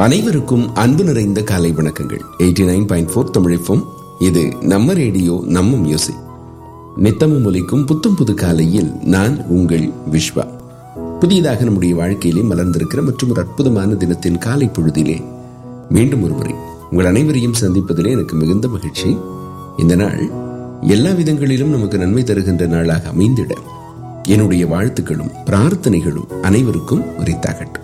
அனைவருக்கும் அன்பு நிறைந்த காலை வணக்கங்கள் எயிட்டி நைன் பாயிண்ட் ஃபோர் தமிழிப்போம் இது நம்ம ரேடியோ நம்ம மியூசிக் நித்தமும் ஒலிக்கும் புத்தம் புது காலையில் நான் உங்கள் விஸ்வா புதியதாக நம்முடைய வாழ்க்கையிலே மலர்ந்திருக்கிற மற்றும் ஒரு அற்புதமான தினத்தின் காலை பொழுதிலே மீண்டும் ஒரு முறை உங்கள் அனைவரையும் சந்திப்பதிலே எனக்கு மிகுந்த மகிழ்ச்சி இந்த நாள் எல்லா விதங்களிலும் நமக்கு நன்மை தருகின்ற நாளாக அமைந்திட என்னுடைய வாழ்த்துக்களும் பிரார்த்தனைகளும் அனைவருக்கும் உரித்தாகட்டும்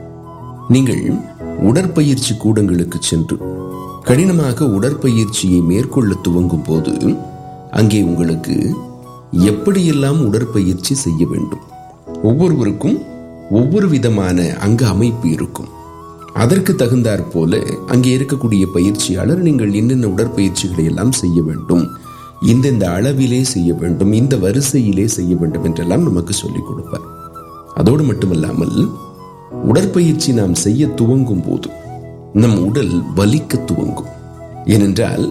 நீங்கள் உடற்பயிற்சி கூடங்களுக்கு சென்று கடினமாக உடற்பயிற்சியை மேற்கொள்ள துவங்கும் போது அங்கே உங்களுக்கு எப்படியெல்லாம் உடற்பயிற்சி செய்ய வேண்டும் ஒவ்வொருவருக்கும் ஒவ்வொரு விதமான அங்க அமைப்பு இருக்கும் அதற்கு தகுந்தாற் போல அங்கே இருக்கக்கூடிய பயிற்சியாளர் நீங்கள் என்னென்ன உடற்பயிற்சிகளை எல்லாம் செய்ய வேண்டும் இந்தந்த அளவிலே செய்ய வேண்டும் இந்த வரிசையிலே செய்ய வேண்டும் என்றெல்லாம் நமக்கு சொல்லிக் கொடுப்பார் அதோடு மட்டுமல்லாமல் உடற்பயிற்சி நாம் செய்ய துவங்கும் போது நம் உடல் வலிக்க துவங்கும் ஏனென்றால்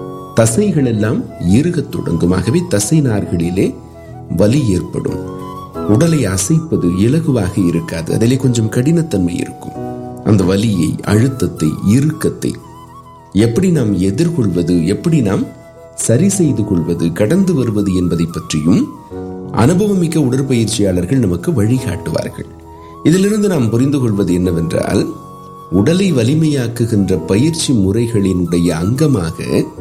தசைகள் எல்லாம் இறுகத் தொடங்கும் ஆகவே தசை நார்களிலே வலி ஏற்படும் உடலை அசைப்பது இலகுவாக இருக்காது அதிலே கொஞ்சம் கடினத்தன்மை இருக்கும் அந்த வலியை அழுத்தத்தை இறுக்கத்தை எப்படி நாம் எதிர்கொள்வது எப்படி நாம் சரி செய்து கொள்வது கடந்து வருவது என்பதை பற்றியும் அனுபவமிக்க உடற்பயிற்சியாளர்கள் நமக்கு வழிகாட்டுவார்கள் இதிலிருந்து நாம் புரிந்து கொள்வது என்னவென்றால் உடலை வலிமையாக்குகின்ற பயிற்சி முறைகளினுடைய அங்கமாக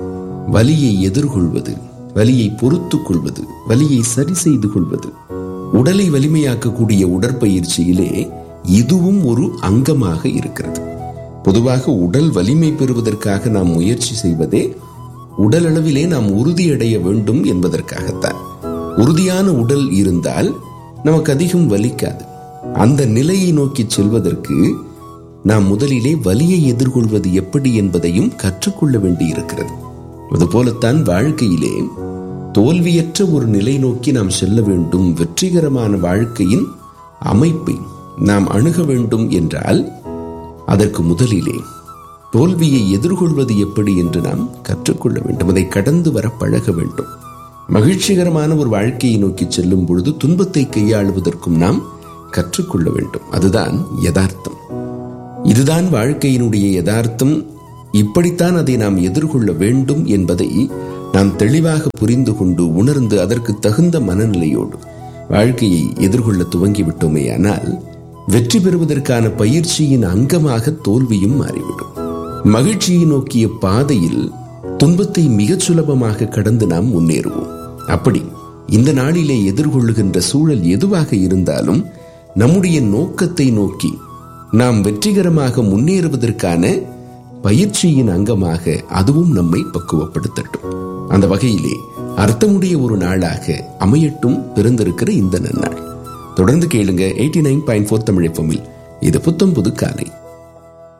வலியை எதிர்கொள்வது வலியை பொறுத்துக் கொள்வது வலியை சரி செய்து கொள்வது உடலை வலிமையாக்கக்கூடிய உடற்பயிற்சியிலே இதுவும் ஒரு அங்கமாக இருக்கிறது பொதுவாக உடல் வலிமை பெறுவதற்காக நாம் முயற்சி செய்வதே உடல் அளவிலே நாம் உறுதியடைய வேண்டும் என்பதற்காகத்தான் உறுதியான உடல் இருந்தால் நமக்கு அதிகம் வலிக்காது அந்த நிலையை நோக்கி செல்வதற்கு நாம் முதலிலே வலியை எதிர்கொள்வது எப்படி என்பதையும் கற்றுக்கொள்ள வேண்டியிருக்கிறது அதுபோலத்தான் வாழ்க்கையிலே தோல்வியற்ற ஒரு நிலை நோக்கி நாம் செல்ல வேண்டும் வெற்றிகரமான வாழ்க்கையின் அமைப்பை நாம் அணுக வேண்டும் என்றால் அதற்கு முதலிலே தோல்வியை எதிர்கொள்வது எப்படி என்று நாம் கற்றுக்கொள்ள வேண்டும் அதை கடந்து வர பழக வேண்டும் மகிழ்ச்சிகரமான ஒரு வாழ்க்கையை நோக்கி செல்லும் பொழுது துன்பத்தை கையாளுவதற்கும் நாம் கற்றுக்கொள்ள வேண்டும் அதுதான் யதார்த்தம் இதுதான் வாழ்க்கையினுடைய யதார்த்தம் இப்படித்தான் அதை நாம் எதிர்கொள்ள வேண்டும் என்பதை நாம் தெளிவாக புரிந்து கொண்டு உணர்ந்து அதற்கு தகுந்த மனநிலையோடு வாழ்க்கையை எதிர்கொள்ள துவங்கிவிட்டோமேயானால் வெற்றி பெறுவதற்கான பயிற்சியின் அங்கமாக தோல்வியும் மாறிவிடும் மகிழ்ச்சியை நோக்கிய பாதையில் துன்பத்தை மிகச் சுலபமாக கடந்து நாம் முன்னேறுவோம் அப்படி இந்த நாளிலே எதிர்கொள்ளுகின்ற சூழல் எதுவாக இருந்தாலும் நம்முடைய நோக்கத்தை நோக்கி நாம் வெற்றிகரமாக முன்னேறுவதற்கான பயிற்சியின் அங்கமாக அதுவும் நம்மை பக்குவப்படுத்தட்டும் அந்த வகையிலே அர்த்தமுடைய ஒரு நாளாக அமையட்டும் பிறந்திருக்கிற இந்த நன்னாள் தொடர்ந்து கேளுங்க eighty nine point four Tamil இது புத்தம் புது காலை